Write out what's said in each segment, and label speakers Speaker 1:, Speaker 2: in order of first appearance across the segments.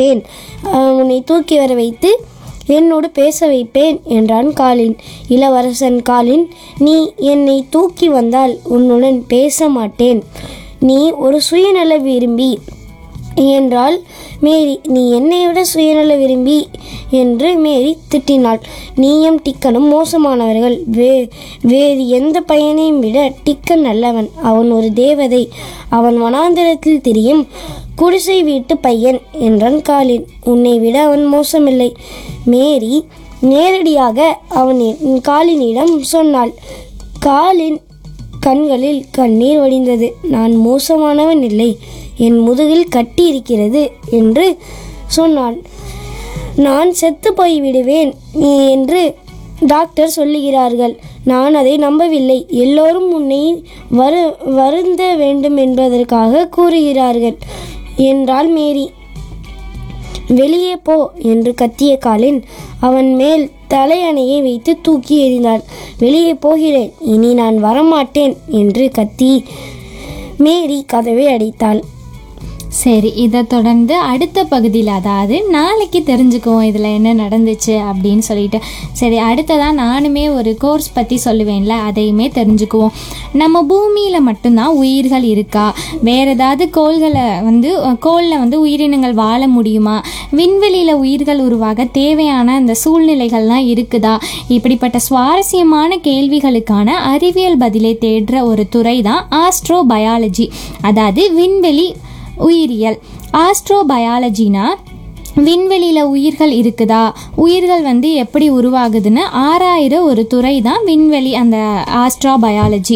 Speaker 1: வைப்பேன் அஹ், உன்னை தூக்கி வர வைத்து என்னோடு பேச வைப்பேன் என்றான் காலின் இளவரசன் காலின் நீ என்னை தூக்கி வந்தால் உன்னுடன் பேச மாட்டேன் நீ ஒரு சுயநல விரும்பி என்றால் மேரி நீ என்னை விட சுயநல விரும்பி என்று மேரி திட்டினாள் நீயும் டிக்கனும் மோசமானவர்கள் வே வேறு எந்த பையனையும் விட டிக்கன் நல்லவன் அவன் ஒரு தேவதை அவன் வனாந்திரத்தில் திரியும் குடிசை வீட்டு பையன் என்றான் காலின் உன்னை விட அவன் மோசமில்லை மேரி நேரடியாக அவன் காலினிடம் சொன்னாள் காலின் கண்களில் கண்ணீர் வடிந்தது நான் மோசமானவன் இல்லை என் முதுகில் கட்டி இருக்கிறது என்று சொன்னான் நான் செத்து போய்விடுவேன் என்று டாக்டர் சொல்லுகிறார்கள் நான் அதை நம்பவில்லை எல்லோரும் உன்னை வரு வருந்த வேண்டும் என்பதற்காக கூறுகிறார்கள் என்றாள் மேரி வெளியே போ என்று கத்திய காலின் அவன் மேல் தலையணையை வைத்து தூக்கி எறிந்தாள் வெளியே போகிறேன் இனி நான் வரமாட்டேன் என்று கத்தி மேரி கதவை அடைத்தாள்
Speaker 2: சரி இதை தொடர்ந்து அடுத்த பகுதியில் அதாவது நாளைக்கு தெரிஞ்சுக்குவோம் இதில் என்ன நடந்துச்சு அப்படின்னு சொல்லிட்டு சரி அடுத்ததாக நானுமே ஒரு கோர்ஸ் பற்றி சொல்லுவேன்ல அதையுமே தெரிஞ்சுக்குவோம் நம்ம பூமியில் மட்டும்தான் உயிர்கள் இருக்கா வேறு ஏதாவது கோள்களை வந்து கோளில் வந்து உயிரினங்கள் வாழ முடியுமா விண்வெளியில் உயிர்கள் உருவாக தேவையான அந்த சூழ்நிலைகள்லாம் இருக்குதா இப்படிப்பட்ட சுவாரஸ்யமான கேள்விகளுக்கான அறிவியல் பதிலை தேடுற ஒரு துறை தான் ஆஸ்ட்ரோபயாலஜி அதாவது விண்வெளி உயிரியல் ஆஸ்ட்ரோபயாலஜினா விண்வெளியில் உயிர்கள் இருக்குதா உயிர்கள் வந்து எப்படி உருவாகுதுன்னு ஆறாயிர ஒரு துறை தான் விண்வெளி அந்த ஆஸ்ட்ரோபயாலஜி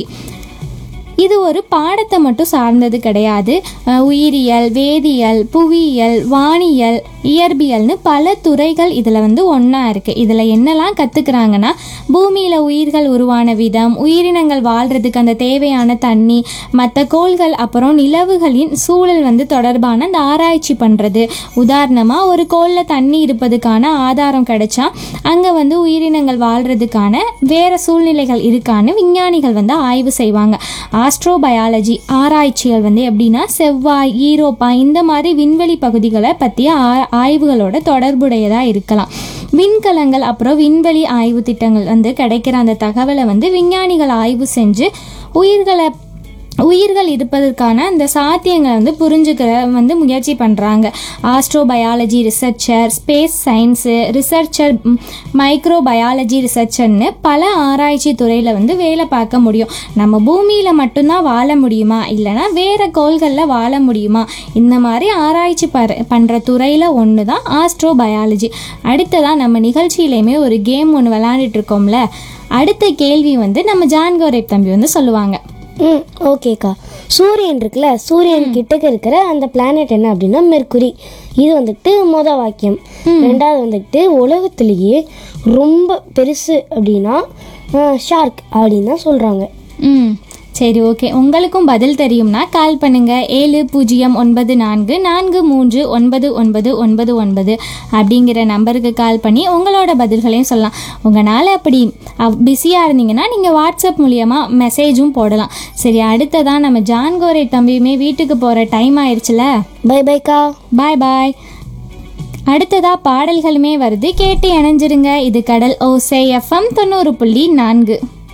Speaker 2: இது ஒரு பாடத்தை மட்டும் சார்ந்தது கிடையாது அஹ் உயிரியல் வேதியியல் புவியியல் வானியல் இயற்பியல்னு பல துறைகள் இதில் வந்து ஒன்றா இருக்குது இதில் என்னெல்லாம் கற்றுக்குறாங்கன்னா பூமியில் உயிர்கள் உருவான விதம் உயிரினங்கள் வாழ்கிறதுக்கு அந்த தேவையான தண்ணி மற்ற கோள்கள் அப்புறம் நிலவுகளின் சூழல் வந்து தொடர்பான அந்த ஆராய்ச்சி பண்ணுறது உதாரணமாக ஒரு கோளில் தண்ணி இருப்பதுக்கான ஆதாரம் கிடைச்சா அங்கே வந்து உயிரினங்கள் வாழ்கிறதுக்கான வேறு சூழ்நிலைகள் இருக்கான்னு விஞ்ஞானிகள் வந்து ஆய்வு செய்வாங்க ஆஸ்ட்ரோபயாலஜி ஆராய்ச்சிகள் வந்து எப்படின்னா செவ்வாய் ஈரோப்பா இந்த மாதிரி விண்வெளி பகுதிகளை பற்றிய ஆ- ஆய்வுகளோட தொடர்புடையதாக இருக்கலாம் விண்கலங்கள் அப்புறம் விண்வெளி ஆய்வு திட்டங்கள் வந்து கிடைக்கிற அந்த தகவலை வந்து விஞ்ஞானிகள் ஆய்வு செஞ்சு உயிர்களை உயிர்கள் இருப்பதற்கான அந்த சாத்தியங்களை வந்து புரிஞ்சுக்கிற வந்து முயற்சி பண்ணுறாங்க astrobiology researcher space science researcher microbiology ரிசர்ச்சர்னு பல ஆராய்ச்சி துறையில் வந்து வேலை பார்க்க முடியும் நம்ம பூமியில் மட்டும்தான் வாழ முடியுமா இல்லைனா வேறு கோள்களில் வாழ முடியுமா இந்த மாதிரி ஆராய்ச்சி பர பண்ணுற துறையில் ஒன்று தான் ஆஸ்ட்ரோபயாலஜி அடுத்ததான் நம்ம நிகழ்ச்சியிலையுமே ஒரு கேம் ஒன்று விளாண்டுட்டு இருக்கோம்ல அடுத்த கேள்வி வந்து நம்ம ஜான் கௌரவ் தம்பி வந்து சொல்லுவாங்க
Speaker 1: ம் ஓகேக்கா சூரியன் இருக்குல்ல சூரியன் கிட்டக்க இருக்கிற அந்த பிளானட் என்ன அப்படின்னா மெர்க்குரி இது வந்துட்டு மொத வாக்கியம் ரெண்டாவது வந்துட்டு உலகத்திலேயே ரொம்ப பெருசு அப்படின்னா ஷார்க் அப்படின்னு தான் சொல்கிறாங்க
Speaker 2: ம் சரி ஓகே உங்களுக்கும் பதில் தெரியும்னா கால் பண்ணுங்க ஏழு பூஜ்ஜியம் ஒன்பது நான்கு நான்கு மூன்று ஒன்பது ஒன்பது ஒன்பது ஒன்பது அப்படிங்கிற நம்பருக்கு கால் பண்ணி உங்களோட பதில்களையும் சொல்லலாம் உங்களால் அப்படி பிஸியாக இருந்தீங்கன்னா நீங்கள் வாட்ஸ்அப் மூலியமாக மெசேஜும் போடலாம் சரி அடுத்ததான் நம்ம ஜான் கோரே தம்பியுமே வீட்டுக்கு போகிற டைம் ஆயிடுச்சுல
Speaker 1: பை பைக்கா
Speaker 2: பாய் பாய் அடுத்ததா பாடல்களுமே வருது கேட்டு இணைஞ்சிருங்க இது கடல் ஓசை எஃப்எம் தொண்ணூறு புள்ளி நான்கு